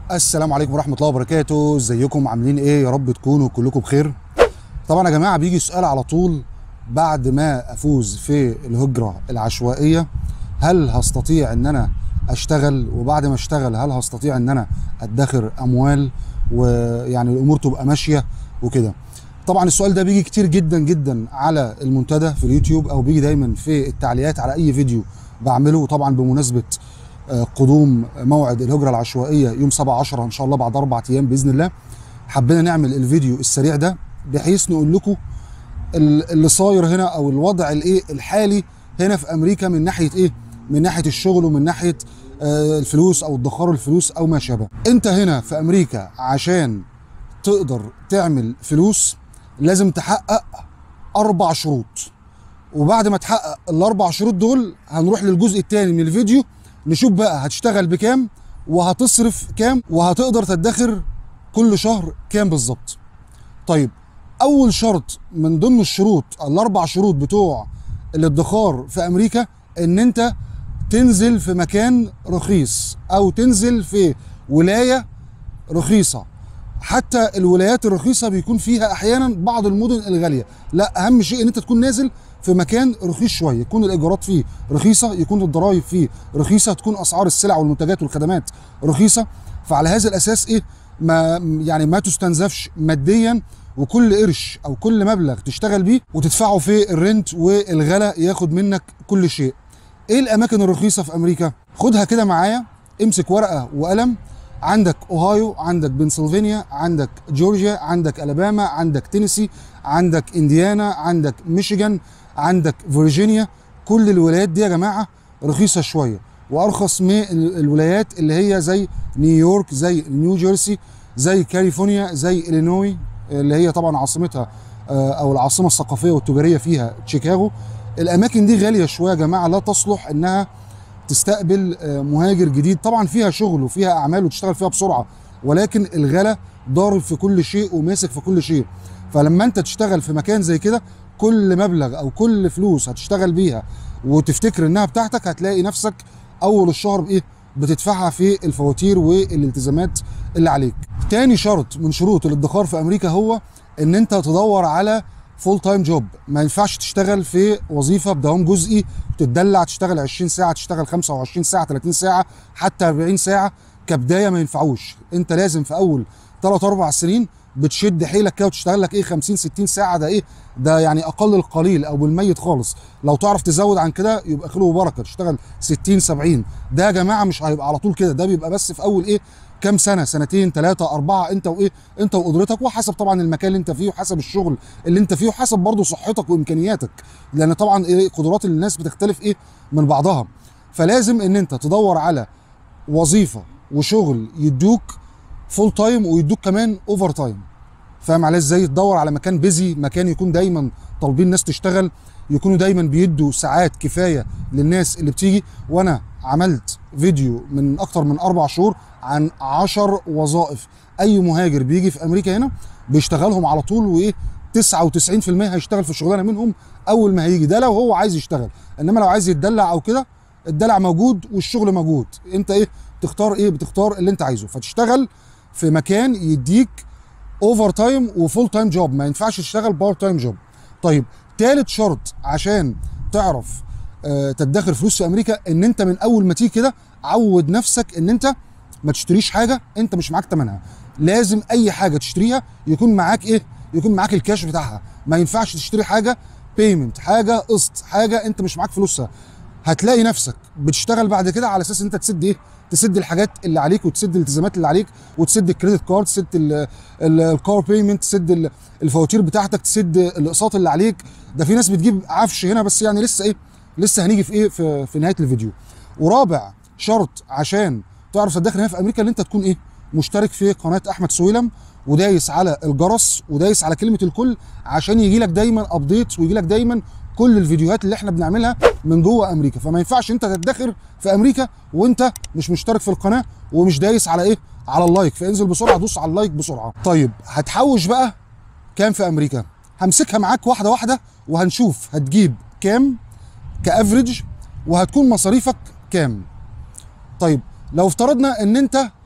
السلام عليكم ورحمه الله وبركاته ازيكم عاملين ايه يا رب تكونوا كلكم بخير طبعا يا جماعه بيجي سؤال على طول بعد ما افوز في الهجره العشوائيه هل هستطيع ان انا اشتغل وبعد ما اشتغل هل هستطيع ان انا ادخر اموال ويعني الامور تبقى ماشيه وكده طبعا السؤال ده بيجي كتير جدا جدا على المنتدى في اليوتيوب او بيجي دايما في التعليقات على اي فيديو بعمله طبعا بمناسبه قدوم موعد الهجره العشوائيه يوم 7 10 ان شاء الله بعد اربع ايام باذن الله حبينا نعمل الفيديو السريع ده بحيث نقول لكم اللي صاير هنا او الوضع الايه الحالي هنا في امريكا من ناحيه ايه من ناحيه الشغل ومن ناحيه الفلوس او ادخار الفلوس او ما شابه انت هنا في امريكا عشان تقدر تعمل فلوس لازم تحقق اربع شروط وبعد ما تحقق الاربع شروط دول هنروح للجزء الثاني من الفيديو نشوف بقى هتشتغل بكام وهتصرف كام وهتقدر تدخر كل شهر كام بالظبط طيب اول شرط من ضمن الشروط الاربع شروط بتوع الادخار في امريكا ان انت تنزل في مكان رخيص او تنزل في ولايه رخيصه حتى الولايات الرخيصه بيكون فيها احيانا بعض المدن الغاليه لا اهم شيء ان انت تكون نازل في مكان رخيص شويه يكون الايجارات فيه رخيصه يكون الضرائب فيه رخيصه تكون اسعار السلع والمنتجات والخدمات رخيصه فعلى هذا الاساس ايه ما يعني ما تستنزفش ماديا وكل قرش او كل مبلغ تشتغل بيه وتدفعه في الرنت والغلا ياخد منك كل شيء ايه الاماكن الرخيصه في امريكا خدها كده معايا امسك ورقه وقلم عندك اوهايو عندك بنسلفانيا عندك جورجيا عندك الاباما عندك تينيسي عندك انديانا عندك ميشيغان عندك فيرجينيا كل الولايات دي يا جماعه رخيصه شويه وارخص من الولايات اللي هي زي نيويورك زي نيو جيرسي زي كاليفورنيا زي الينوي اللي هي طبعا عاصمتها او العاصمه الثقافيه والتجاريه فيها شيكاغو الاماكن دي غاليه شويه يا جماعه لا تصلح انها تستقبل مهاجر جديد طبعا فيها شغل وفيها اعمال وتشتغل فيها بسرعه ولكن الغلا ضارب في كل شيء وماسك في كل شيء فلما انت تشتغل في مكان زي كده كل مبلغ او كل فلوس هتشتغل بيها وتفتكر انها بتاعتك هتلاقي نفسك اول الشهر بايه بتدفعها في الفواتير والالتزامات اللي عليك تاني شرط من شروط الادخار في امريكا هو ان انت تدور على فول تايم جوب ما ينفعش تشتغل في وظيفه بدوام جزئي تتدلع تشتغل 20 ساعه تشتغل 25 ساعه 30 ساعه حتى 40 ساعه كبدايه ما ينفعوش انت لازم في اول 3 4 سنين بتشد حيلك كده وتشتغل لك ايه 50 60 ساعه ده ايه ده يعني اقل القليل او بالميت خالص لو تعرف تزود عن كده يبقى خير وبركه تشتغل 60 70 ده يا جماعه مش هيبقى على طول كده ده بيبقى بس في اول ايه كام سنه سنتين ثلاثه اربعه انت وايه انت وقدرتك وحسب طبعا المكان اللي انت فيه وحسب الشغل اللي انت فيه وحسب برضه صحتك وامكانياتك لان طبعا إيه قدرات الناس بتختلف ايه من بعضها فلازم ان انت تدور على وظيفه وشغل يدوك فول تايم ويدوك كمان اوفر تايم فاهم عليه ازاي تدور على مكان بيزي مكان يكون دايما طالبين ناس تشتغل يكونوا دايما بيدوا ساعات كفايه للناس اللي بتيجي وانا عملت فيديو من اكتر من اربع شهور عن عشر وظائف اي مهاجر بيجي في امريكا هنا بيشتغلهم على طول وايه 99% هيشتغل في الشغلانه منهم اول ما هيجي ده لو هو عايز يشتغل انما لو عايز يتدلع او كده الدلع موجود والشغل موجود انت ايه بتختار ايه بتختار اللي انت عايزه فتشتغل في مكان يديك اوفر تايم وفول تايم جوب ما ينفعش تشتغل بارت تايم جوب طيب ثالث شرط عشان تعرف آه تدخر فلوس في امريكا ان انت من اول ما تيجي كده عود نفسك ان انت ما تشتريش حاجه انت مش معاك ثمنها لازم اي حاجه تشتريها يكون معاك ايه يكون معاك الكاش بتاعها ما ينفعش تشتري حاجه بيمنت حاجه قسط حاجه انت مش معاك فلوسها هتلاقي نفسك بتشتغل بعد كده على اساس انت تسد ايه تسد الحاجات اللي عليك وتسد الالتزامات اللي عليك وتسد الكريدت كارد تسد الكار بيمنت تسد الفواتير بتاعتك تسد الاقساط اللي عليك ده في ناس بتجيب عفش هنا بس يعني لسه ايه لسه هنيجي في ايه في, في نهايه الفيديو ورابع شرط عشان تعرف تدخل هنا في امريكا ان انت تكون ايه مشترك في قناه احمد سويلم ودايس على الجرس ودايس على كلمه الكل عشان يجي لك دايما ابديتس ويجي لك دايما كل الفيديوهات اللي احنا بنعملها من جوه امريكا فما ينفعش انت تدخر في امريكا وانت مش مشترك في القناه ومش دايس على ايه على اللايك فانزل بسرعه دوس على اللايك بسرعه طيب هتحوش بقى كام في امريكا همسكها معاك واحده واحده وهنشوف هتجيب كام كافريج وهتكون مصاريفك كام طيب لو افترضنا ان انت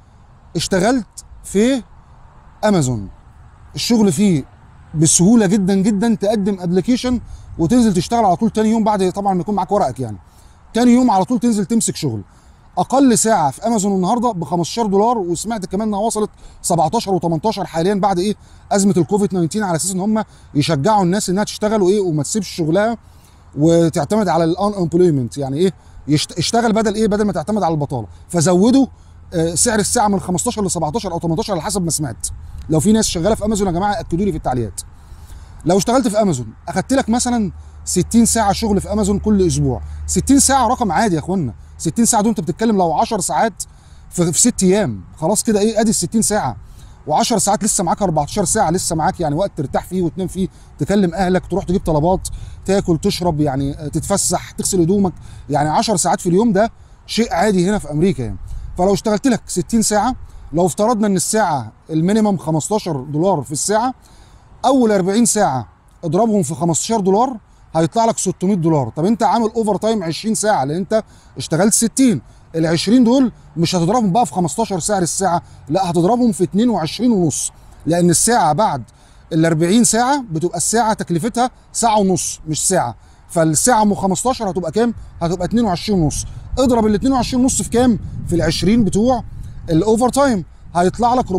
اشتغلت في امازون الشغل فيه بسهوله جدا جدا تقدم ابلكيشن وتنزل تشتغل على طول تاني يوم بعد طبعا ما يكون معاك ورقك يعني تاني يوم على طول تنزل تمسك شغل اقل ساعه في امازون النهارده ب 15 دولار وسمعت كمان انها وصلت 17 و18 حاليا بعد ايه ازمه الكوفيد 19 على اساس ان هم يشجعوا الناس انها تشتغل وايه وما تسيبش شغلها وتعتمد على الان امبلويمنت يعني ايه يشت- اشتغل بدل ايه بدل ما تعتمد على البطاله فزودوا آه، سعر الساعه من 15 ل 17 او 18 على حسب ما سمعت لو في ناس شغاله في امازون يا جماعه اكدوا لي في التعليقات لو اشتغلت في امازون اخدت لك مثلا 60 ساعه شغل في امازون كل اسبوع 60 ساعه رقم عادي يا اخوانا 60 ساعه دول انت بتتكلم لو 10 ساعات في, في 6 ايام خلاص كده ايه ادي ال 60 ساعه و10 ساعات لسه معاك 14 ساعه لسه معاك يعني وقت ترتاح فيه وتنام فيه تكلم اهلك تروح تجيب طلبات تاكل تشرب يعني آه، تتفسح تغسل هدومك يعني 10 ساعات في اليوم ده شيء عادي هنا في امريكا يعني فلو اشتغلت لك 60 ساعه لو افترضنا ان الساعه المينيمم 15 دولار في الساعه اول 40 ساعه اضربهم في 15 دولار هيطلع لك 600 دولار طب انت عامل اوفر تايم 20 ساعه لان انت اشتغلت 60 ال 20 دول مش هتضربهم بقى في 15 سعر الساعه لا هتضربهم في 22 ونص لان الساعه بعد ال 40 ساعه بتبقى الساعه تكلفتها ساعه ونص مش ساعه فالساعه ام 15 هتبقى كام هتبقى 22 ونص اضرب ال 22 ونص في كام في ال 20 بتوع الاوفر تايم هيطلع لك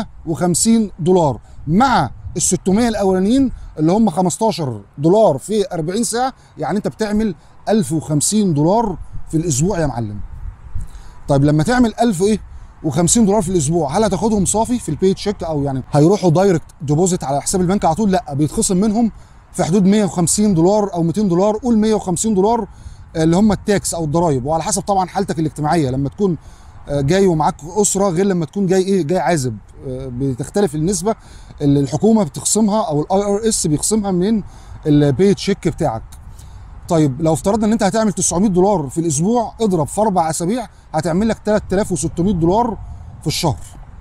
450 دولار مع ال 600 الاولانيين اللي هم 15 دولار في 40 ساعه يعني انت بتعمل 1050 دولار في الاسبوع يا معلم طيب لما تعمل 1000 ايه و50 دولار في الاسبوع هل هتاخدهم صافي في البي تشيك او يعني هيروحوا دايركت ديبوزيت على حساب البنك على طول لا بيتخصم منهم في حدود 150 دولار او 200 دولار قول 150 دولار اللي هم التاكس او الضرايب وعلى حسب طبعا حالتك الاجتماعيه لما تكون آه، جاي ومعاك اسره غير لما تكون جاي ايه جاي عازب آه، بتختلف النسبه اللي الحكومه بتخصمها او الاي ار اس بيخصمها من البي تشيك بتاعك طيب لو افترضنا ان انت هتعمل 900 دولار في الاسبوع اضرب في اربع اسابيع هتعمل لك 3600 دولار في الشهر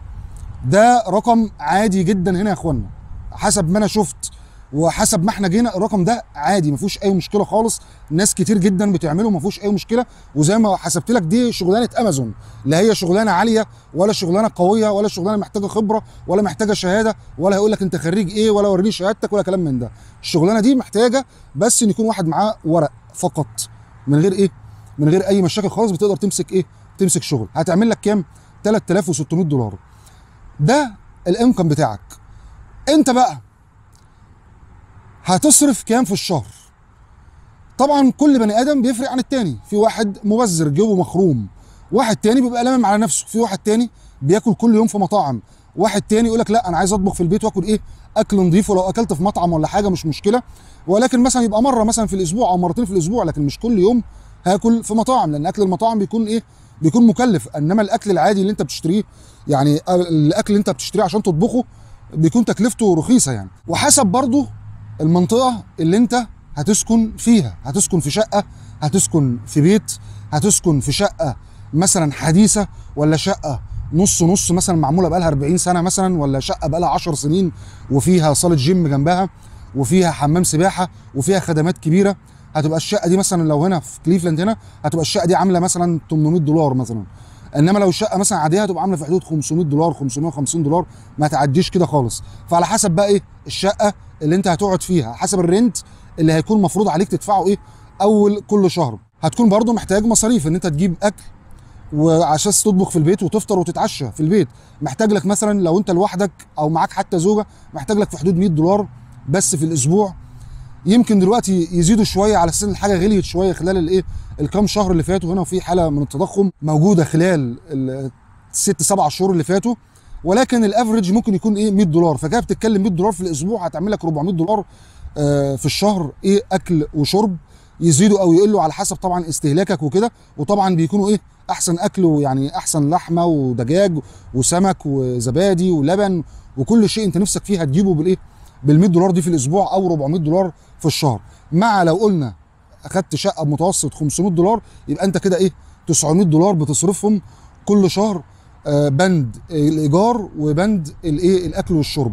ده رقم عادي جدا هنا يا اخوانا حسب ما انا شفت وحسب ما احنا جينا الرقم ده عادي ما فيهوش اي مشكله خالص ناس كتير جدا بتعمله ما فيهوش اي مشكله وزي ما حسبت لك دي شغلانه امازون لا هي شغلانه عاليه ولا شغلانه قويه ولا شغلانه محتاجه خبره ولا محتاجه شهاده ولا هيقول لك انت خريج ايه ولا وريني شهادتك ولا كلام من ده الشغلانه دي محتاجه بس ان يكون واحد معاه ورق فقط من غير ايه من غير اي مشاكل خالص بتقدر تمسك ايه تمسك شغل هتعمل لك كام 3600 دولار ده الانكم بتاعك انت بقى هتصرف كام في الشهر طبعا كل بني ادم بيفرق عن التاني في واحد مبذر جيبه مخروم واحد تاني بيبقى لامم على نفسه في واحد تاني بياكل كل يوم في مطاعم واحد تاني يقول لك لا انا عايز اطبخ في البيت واكل ايه اكل نظيف ولو اكلت في مطعم ولا حاجه مش مشكله ولكن مثلا يبقى مره مثلا في الاسبوع او مرتين في الاسبوع لكن مش كل يوم هاكل في مطاعم لان اكل المطاعم بيكون ايه بيكون مكلف انما الاكل العادي اللي انت بتشتريه يعني الاكل اللي انت بتشتريه عشان تطبخه بيكون تكلفته رخيصه يعني وحسب برضه المنطقه اللي انت هتسكن فيها هتسكن في شقه هتسكن في بيت هتسكن في شقه مثلا حديثه ولا شقه نص نص مثلا معموله بقالها 40 سنه مثلا ولا شقه بقالها 10 سنين وفيها صاله جيم جنبها وفيها حمام سباحه وفيها خدمات كبيره هتبقى الشقه دي مثلا لو هنا في كليفلاند هنا هتبقى الشقه دي عامله مثلا 800 دولار مثلا انما لو الشقه مثلا عاديه هتبقى عامله في حدود 500 دولار 550 دولار ما تعديش كده خالص فعلى حسب بقى ايه الشقه اللي انت هتقعد فيها حسب الرنت اللي هيكون مفروض عليك تدفعه ايه اول كل شهر هتكون برضه محتاج مصاريف ان انت تجيب اكل وعشان تطبخ في البيت وتفطر وتتعشى في البيت محتاج لك مثلا لو انت لوحدك او معاك حتى زوجه محتاج لك في حدود 100 دولار بس في الاسبوع يمكن دلوقتي يزيدوا شويه على اساس ان الحاجه غليت شويه خلال الايه الكام شهر اللي فاتوا هنا وفي حاله من التضخم موجوده خلال الست سبع شهور اللي فاتوا ولكن الافريج ممكن يكون ايه 100 دولار فكده بتتكلم 100 دولار في الاسبوع هتعمل لك 400 دولار آه في الشهر ايه اكل وشرب يزيدوا او يقلوا على حسب طبعا استهلاكك وكده وطبعا بيكونوا ايه احسن اكل ويعني احسن لحمه ودجاج وسمك وزبادي ولبن وكل شيء انت نفسك فيه هتجيبه بالايه بال 100 دولار دي في الاسبوع او 400 دولار في الشهر مع لو قلنا اخدت شقه بمتوسط 500 دولار يبقى انت كده ايه 900 دولار بتصرفهم كل شهر آه بند الايجار وبند الايه الاكل والشرب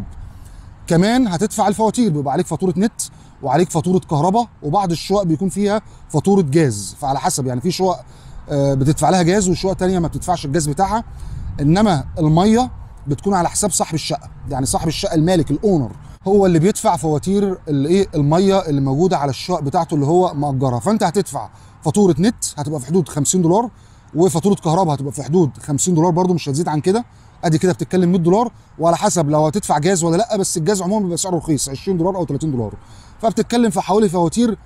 كمان هتدفع الفواتير بيبقى عليك فاتوره نت وعليك فاتوره كهرباء وبعض الشقق بيكون فيها فاتوره جاز فعلى حسب يعني في شقق آه بتدفع لها جاز وشقق تانية ما بتدفعش الجاز بتاعها انما الميه بتكون على حساب صاحب الشقه يعني صاحب الشقه المالك الاونر هو اللي بيدفع فواتير الايه الميه اللي موجوده على الشقق بتاعته اللي هو مأجرها فانت هتدفع فاتوره نت هتبقى في حدود 50 دولار وفاتوره كهرباء هتبقى في حدود 50 دولار برضو مش هتزيد عن كده ادي كده بتتكلم 100 دولار وعلى حسب لو هتدفع جاز ولا لا بس الجاز عموما بيبقى سعره رخيص 20 دولار او 30 دولار فبتتكلم في حوالي فواتير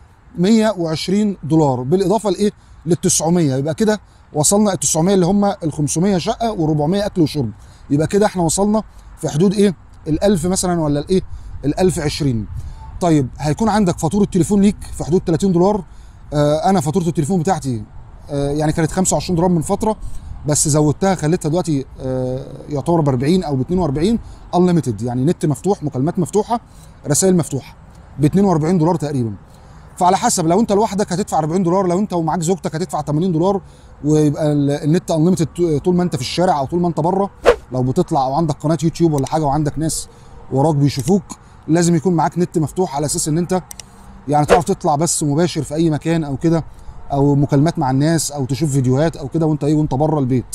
120 دولار بالاضافه لايه لل 900 يبقى كده وصلنا ال 900 اللي هم ال 500 شقه و400 اكل وشرب يبقى كده احنا وصلنا في حدود ايه ال 1000 مثلا ولا الايه ال 1020 طيب هيكون عندك فاتوره تليفون ليك في حدود 30 دولار آه انا فاتوره التليفون بتاعتي آه يعني كانت 25 دولار من فتره بس زودتها خليتها دلوقتي آه يعتبر ب 40 او ب 42 انليمتد يعني نت مفتوح مكالمات مفتوحه رسائل مفتوحه ب 42 دولار تقريبا فعلى حسب لو انت لوحدك هتدفع 40 دولار لو انت ومعاك زوجتك هتدفع 80 دولار ويبقى ال- النت انليمتد طول ما انت في الشارع او طول ما انت بره لو بتطلع او عندك قناه يوتيوب ولا حاجه وعندك ناس وراك بيشوفوك لازم يكون معاك نت مفتوح على اساس ان انت يعني تعرف تطلع بس مباشر في اي مكان او كده او مكالمات مع الناس او تشوف فيديوهات او كده وانت ايه وانت بره البيت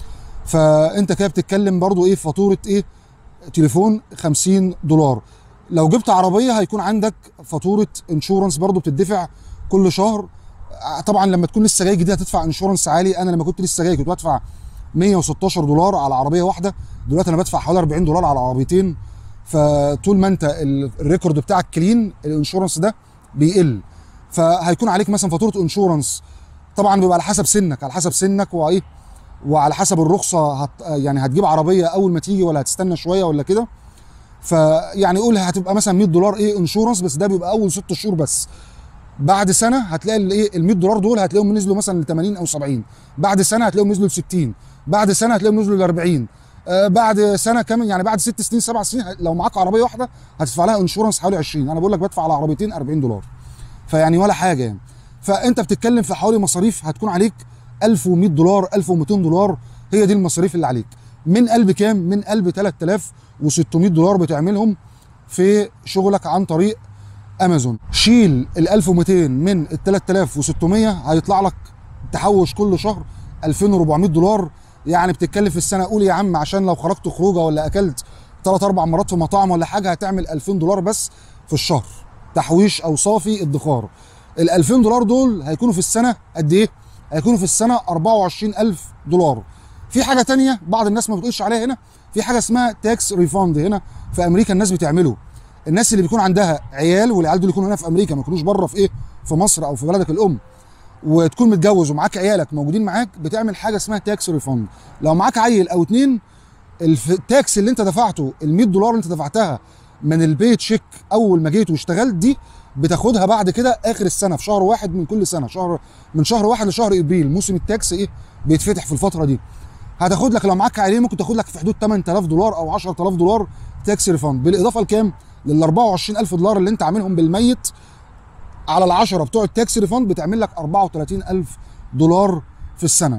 فانت كده بتتكلم برضو ايه في فاتوره ايه تليفون 50 دولار لو جبت عربيه هيكون عندك فاتوره انشورنس برضو بتدفع كل شهر طبعا لما تكون لسه جاي جديد هتدفع انشورنس عالي انا لما كنت لسه جاي كنت بدفع 116 دولار على عربيه واحده دلوقتي انا بدفع حوالي 40 دولار على عربيتين فطول ما انت ال- الريكورد بتاعك كلين الانشورنس ده بيقل فهيكون عليك مثلا فاتوره انشورنس طبعا بيبقى على حسب سنك على حسب سنك وايه وعلى حسب الرخصه هت يعني هتجيب عربيه اول ما تيجي ولا هتستنى شويه ولا كده فيعني قول هتبقى مثلا 100 دولار ايه انشورنس بس ده بيبقى اول ست شهور بس بعد سنه هتلاقي الايه ال 100 دولار دول هتلاقيهم نزلوا مثلا ل 80 او 70 بعد سنه هتلاقيهم نزلوا ل 60 بعد سنه هتلاقيهم نزلوا ل 40 آه بعد سنه كمان يعني بعد ست سنين سبع سنين لو معاك عربيه واحده هتدفع لها انشورنس حوالي 20 انا بقول لك بدفع على عربيتين 40 دولار فيعني ولا حاجه يعني فانت بتتكلم في حوالي مصاريف هتكون عليك 1100 دولار 1200 دولار هي دي المصاريف اللي عليك من قلب كام من قلب 3600 دولار بتعملهم في شغلك عن طريق امازون شيل ال 1200 من ال 3600 هيطلع لك تحوش كل شهر 2400 دولار يعني بتتكلم في السنه قول يا عم عشان لو خرجت خروجه ولا اكلت ثلاث اربع مرات في مطاعم ولا حاجه هتعمل 2000 دولار بس في الشهر تحويش او صافي ادخار ال 2000 دولار دول هيكونوا في السنه قد ايه؟ هيكونوا في السنه 24000 دولار في حاجه تانية بعض الناس ما بتقولش عليها هنا في حاجه اسمها تاكس ريفاند هنا في امريكا الناس بتعمله الناس اللي بيكون عندها عيال والعيال دول يكونوا هنا في امريكا ما يكونوش بره في ايه في مصر او في بلدك الام وتكون متجوز ومعاك عيالك موجودين معاك بتعمل حاجه اسمها تاكس ريفاند لو معاك عيل او اتنين الف- التاكس اللي انت دفعته ال 100 دولار اللي انت دفعتها من البيت شيك اول ما جيت واشتغلت دي بتاخدها بعد كده اخر السنه في شهر واحد من كل سنه شهر من شهر واحد لشهر ابريل موسم التاكس ايه بيتفتح في الفتره دي هتاخد لك لو معاك عيلين ممكن تاخد لك في حدود 8000 دولار او 10000 دولار تاكس ريفاند بالاضافه لكام؟ لل 24000 دولار اللي انت عاملهم بالميت على العشرة بتوع التاكس ريفاند بتعمل لك 34000 دولار في السنه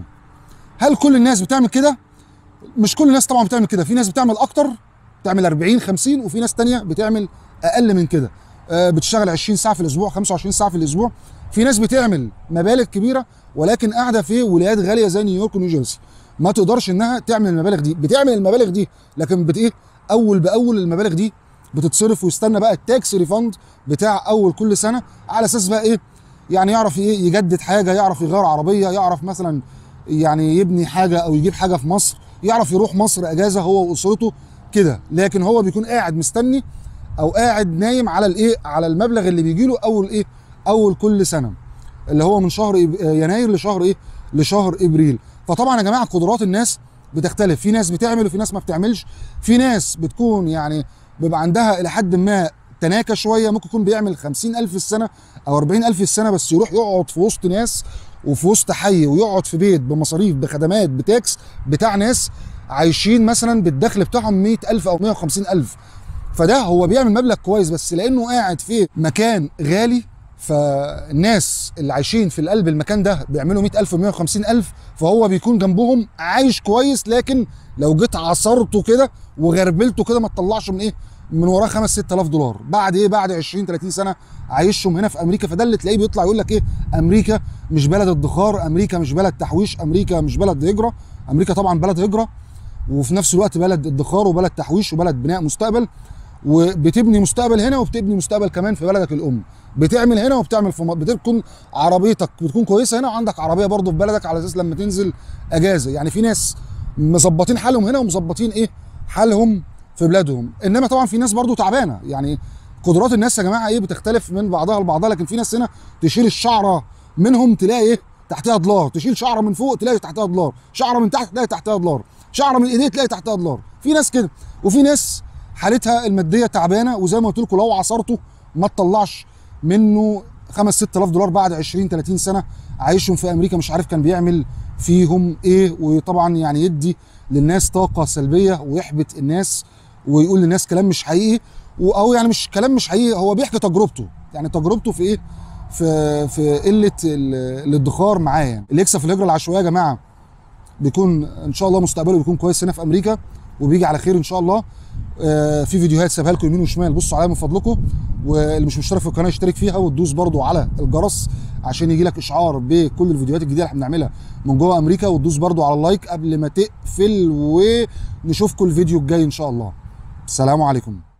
هل كل الناس بتعمل كده؟ مش كل الناس طبعا بتعمل كده في ناس بتعمل اكتر بتعمل 40 50 وفي ناس تانية بتعمل اقل من كده آه، بتشتغل 20 ساعه في الاسبوع 25 ساعه في الاسبوع في ناس بتعمل مبالغ كبيره ولكن قاعده في ولايات غاليه زي نيويورك ونيوجيرسي ما تقدرش انها تعمل المبالغ دي بتعمل المبالغ دي لكن بت ايه اول باول المبالغ دي بتتصرف ويستنى بقى التاكس ريفند بتاع اول كل سنه على اساس بقى ايه يعني يعرف ايه يجدد حاجه يعرف يغير عربيه يعرف مثلا يعني يبني حاجه او يجيب حاجه في مصر يعرف يروح مصر اجازه هو واسرته كده لكن هو بيكون قاعد مستني او قاعد نايم على الايه على المبلغ اللي بيجي له اول ايه اول كل سنه اللي هو من شهر إب- يناير لشهر ايه لشهر ابريل فطبعا يا جماعه قدرات الناس بتختلف في ناس بتعمل وفي ناس ما بتعملش في ناس بتكون يعني بيبقى عندها الى حد ما تناكه شويه ممكن يكون بيعمل 50000 في السنه او 40000 في السنه بس يروح يقعد في وسط ناس وفي وسط حي ويقعد في بيت بمصاريف بخدمات بتاكس بتاع ناس عايشين مثلا بالدخل بتاعهم 100000 او 150000 فده هو بيعمل مبلغ كويس بس لانه قاعد في مكان غالي فالناس اللي عايشين في قلب المكان ده بيعملوا 100000 و150000 فهو بيكون جنبهم عايش كويس لكن لو جيت عصرته كده وغربلته كده ما تطلعش من ايه من وراه 5 6000 دولار بعد ايه بعد 20 30 سنه عايشهم هنا في امريكا فده اللي تلاقيه بيطلع يقول لك ايه امريكا مش بلد ادخار امريكا مش بلد تحويش امريكا مش بلد هجره امريكا طبعا بلد هجره وفي نفس الوقت بلد ادخار وبلد تحويش وبلد بناء مستقبل وبتبني مستقبل هنا وبتبني مستقبل كمان في بلدك الام بتعمل هنا وبتعمل في مصر بتكون عربيتك بتكون كويسه هنا وعندك عربيه برضه في بلدك على اساس لما تنزل اجازه يعني في ناس مظبطين حالهم هنا ومظبطين ايه حالهم في بلادهم انما طبعا في ناس برضه تعبانه يعني قدرات الناس يا جماعه ايه بتختلف من بعضها لبعضها لكن في ناس هنا تشيل الشعره منهم تلاقي ايه تحتها دولار تشيل شعره من فوق تلاقي تحتها دولار شعره من تحت تلاقي تحتها دولار شعره من ايديه تلاقي تحتها دولار في ناس كده وفي ناس حالتها الماديه تعبانه وزي ما قلت لكم لو عصرته ما تطلعش منه 5 6000 دولار بعد 20 30 سنه عايشهم في امريكا مش عارف كان بيعمل فيهم ايه وطبعا يعني يدي للناس طاقه سلبيه ويحبط الناس ويقول للناس كلام مش حقيقي او يعني مش كلام مش حقيقي هو بيحكي تجربته يعني تجربته في ايه في في قله الادخار معاه يعني اللي يكسب في الهجره العشوائيه يا جماعه بيكون ان شاء الله مستقبله بيكون كويس هنا في امريكا وبيجي على خير ان شاء الله آه في فيديوهات سيبها لكم يمين وشمال بصوا عليها من فضلكم واللي مش مشترك في القناه يشترك فيها وتدوس برضو على الجرس عشان يجي لك اشعار بكل الفيديوهات الجديده اللي احنا بنعملها من جوه امريكا وتدوس برضو على اللايك قبل ما تقفل ونشوفكم الفيديو الجاي ان شاء الله السلام عليكم